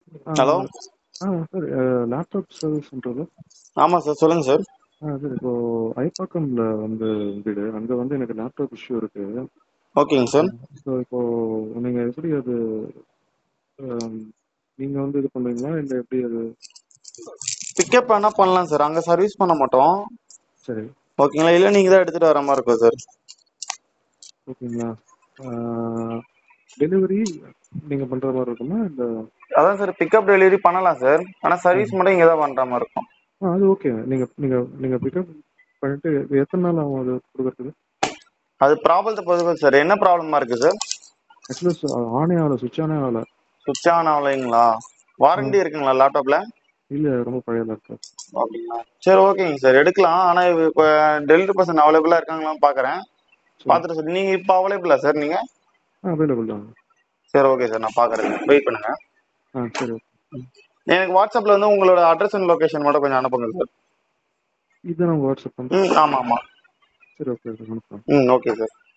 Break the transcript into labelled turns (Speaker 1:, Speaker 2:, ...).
Speaker 1: hello
Speaker 2: ah sir laptop service center
Speaker 1: ஆமாம் sir சொல்லுங்கள் sir
Speaker 2: ah sir இப்போ ஐபாக்கம்ல வந்து வீடு அங்கே வந்து எனக்கு லேப்டாப் இஷ்யூ இருக்கு
Speaker 1: ஓகேங்க சார்
Speaker 2: ஸோ இப்போ நீங்கள் எப்படி அது நீங்கள் வந்து இது பண்ணுவீங்களா இல்லை எப்படி அது
Speaker 1: பிக்கப் வேணா பண்ணலாம் சார் அங்கே சர்வீஸ் பண்ண மாட்டோம்
Speaker 2: சரி
Speaker 1: ஓகேங்களா இல்லை நீங்கள் தான் எடுத்துகிட்டு வர மாதிரி இருக்கும் சார்
Speaker 2: ஓகேங்களா டெலிவரி நீங்கள் பண்ணுற மாதிரி இருக்குமா இல்லை
Speaker 1: அதான் சார் பிக்கப் டெலிவரி பண்ணலாம் சார் ஆனால் சர்வீஸ் மட்டும் இங்கே தான் பண்ணுற மாதிரி இருக்கும்
Speaker 2: ஆ அது ஓகே நீங்கள் நீங்கள் நீங்கள் பிக்கப் பண்ணிட்டு எத்தனை நாள் ஆகும் அது கொடுக்குறதுக்கு
Speaker 1: அது ப்ராப்ளத்தை பொறுத்து சார் என்ன ப்ராப்ளமா இருக்கு சார்
Speaker 2: ஆக்சுவலாக ஆனே ஆகலை சுவிட்ச் ஆனே ஆகலை
Speaker 1: சுவிட்ச் ஆன் ஆகலைங்களா வாரண்டி இருக்குங்களா லேப்டாப்ல
Speaker 2: இல்லை ரொம்ப பழையதாக இருக்கு
Speaker 1: அப்படிங்களா சரி ஓகேங்க சார் எடுக்கலாம் ஆனால் இப்போ டெலிவரி பர்சன் அவைலபிளாக இருக்காங்களான்னு பார்க்குறேன் பார்த்துட்டு சார் நீங்கள் இப்போ அவைலபிளா சார் நீங்கள்
Speaker 2: ஆ அவைலபிள் தான்
Speaker 1: சரி ஓகே சார் நான் பார்க்குறேன் வெயிட் பண்ணுங்க
Speaker 2: ஆ சரி
Speaker 1: எனக்கு வாட்ஸ்அப்பில் வந்து உங்களோட அட்ரஸ் அண்ட் லொகேஷன் மட்டும் கொஞ்சம் அனுப்புங்க சார்
Speaker 2: இதுதான் உங்கள் வாட்ஸ்அப் பண்ணுறேன்
Speaker 1: ம் ஆமாம் ஆமாம்
Speaker 2: சரி ஓகே ஓகே அனுப்புகிறேன்
Speaker 1: ம் ஓகே சார்